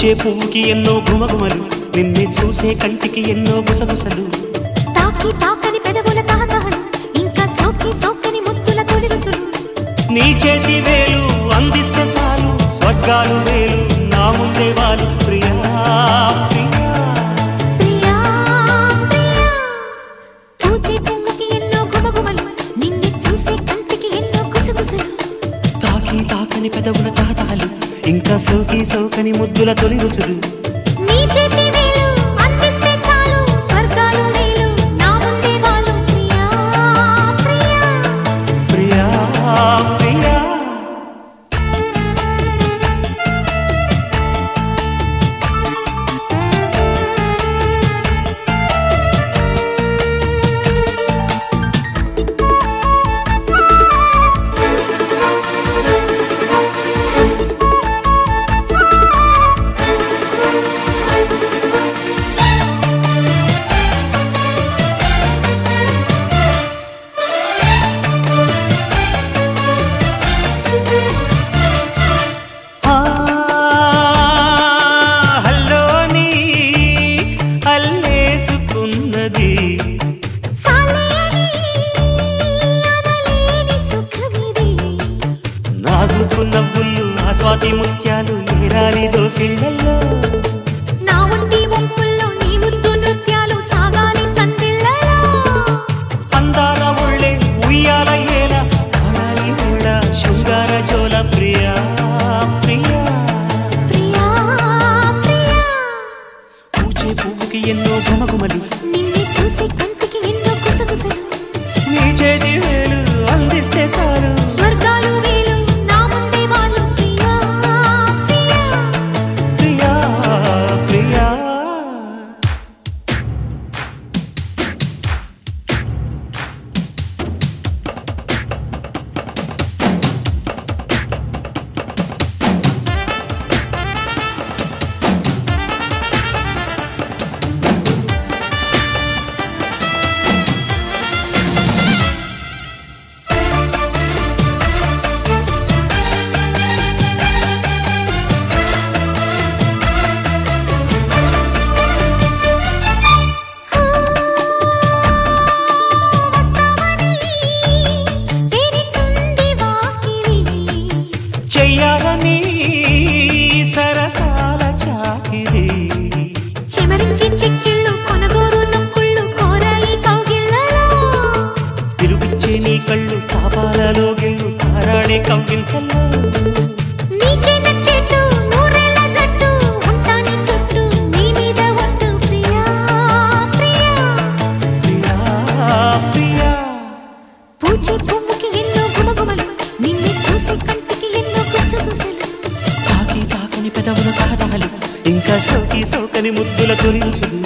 పూచే పువ్వుకి ఎన్నో గుమగుమలు నిన్నే చూసే కంటికి ఎన్నో గుసగుసలు తాకి తాకని పెదవుల తహతహలు ఇంకా సోకి సోకని ముద్దుల తొలి రుచులు నీ చేతి వేలు అందిస్తే చాలు స్వర్గాలు వేలు నా ముందే వాళ్ళు ప్రియా ప్రియా ప్రియా ప్రియా పూచే పువ్వుకి ఎన్నో గుమగుమలు నిన్ను చూసే కంటికి ఎన్నో గుసగుసలు తాకి తాకని పెదవుల తాతాలు ఇంకా సోకి సోకని ముద్దుల తొలి రుచులు నీ చేతి వేలు అందిస్తే చాలు స్వర్గాలు వేలు నా ముందే వాళ్ళు ప్రియా ప్రియా ప్రియా ప్రియా ఆ, హల్లోని అల్లేసుకున్నది సాలేని అనలేని సుఖమిది నాజుకు నవ్వులు ఆస్వాది ముత్యాలు ఏరాలి దోసిళ్ళల్లో నా ఉండి వంపుల్లో నీ ముద్దు నృత్యాలు సాగాలి సందిళ్ళలో అందాల ఒళ్ళే ఉయ్యాల ఏల కాలాలి ఉళ్ళ శృంగార జోల ప్రియా ప్రియా ప్రియా ప్రియా పూచే పువ్వుకి ఎన్నో ఘమఘమలు నిన్ను చూసి కంటికి ఎన్నో కుసగుసలు నీ చేతి వేలు అందిస్తే చాలు స్వర్గాలు వేలు నా ముందే వాళ్ళు ప్రియా ప్రియా ప్రియా ప్రియా తెరిచుంది వాకిలి చెయ్యాలని సరసాల చాకిరి చెమరించి చెక్కిళ్ళు కొనగోరు నొక్కుళ్ళు కోరాయి కౌగిళ్ళలో పిలుపిచ్చే నీ కళ్ళు పాపాలలో గిళ్ళు తారాడే కవ్వింతల్లో నీకే నచ్చేట్టు నూరేళ్ల జట్టు ఉంటాని చుట్టూ నీ మీద ఒట్టు ప్రియా ప్రియా ప్రియా ప్రియా పూచే పువ్వుకి ఎన్నో గుమగుమలు నిన్ను చూసే కంటికి ఎన్నో గుసగుసలు తాకి తాకని పెదవుల తాతాలు ఇంకా సోకి సోకని ముద్దుల తొలించులు